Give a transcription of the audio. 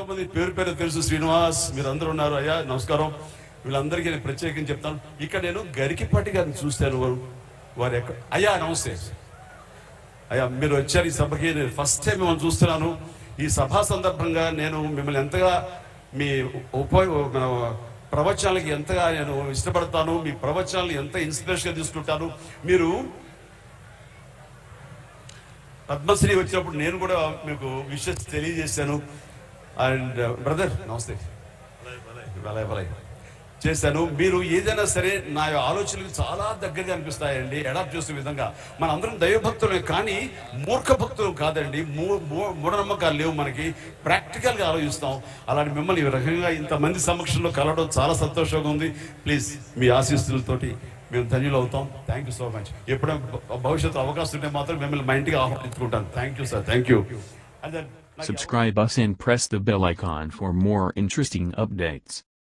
మంది పేరు పేరు తెలుసు శ్రీనివాస్ మీరు అందరూ ఉన్నారు అయ్యా నమస్కారం వీళ్ళందరికీ నేను ప్రత్యేకంగా చెప్తాను ఇక్కడ నేను గరికిపాటి గారిని చూస్తాను వారు వారు ఎక్కడ అయ్యా నమస్తే అయ్యా మీరు వచ్చారు ఈ సభకి నేను ఫస్ట్ టైం మిమ్మల్ని చూస్తున్నాను ఈ సభా సందర్భంగా నేను మిమ్మల్ని ఎంతగా మీ ఉపయోగ మన ప్రవచనాలకి ఎంతగా నేను ఇష్టపడతాను మీ ప్రవచనాలు ఎంత ఇన్స్పిరేషన్గా తీసుకుంటాను మీరు పద్మశ్రీ వచ్చినప్పుడు నేను కూడా మీకు విషెస్ తెలియజేశాను అండ్ బ్రదర్ నమస్తే భలే భలే చేశాను మీరు ఏదైనా సరే నా ఆలోచనలకు చాలా దగ్గరగా అనిపిస్తాయండి అడాప్ట్ చేసే విధంగా మన అందరం దైవభక్తులే కానీ మూర్ఖ భక్తులు కాదండి మూ- మూ- మూఢనమ్మకాలు లేవు మనకి ప్రాక్టికల్ గా ఆలోచిస్తాం అలాంటి మిమ్మల్ని ఈ రకంగా ఇంతమంది సమక్షంలో కలవడం చాలా సంతోషంగా ఉంది ప్లీజ్ మీ ఆశీస్సులతోటి మేము ధన్యులు అవుతాం థ్యాంక్ యూ సో మచ్ ఎప్పుడైనా భ- భవిష్యత్తు అవకాశం ఉంటే మాత్రం మిమ్మల్ని మా ఇంటికి ఆహ్వానించుకుంటాను thank you sir thank you Subscribe us and press the bell icon for more interesting updates.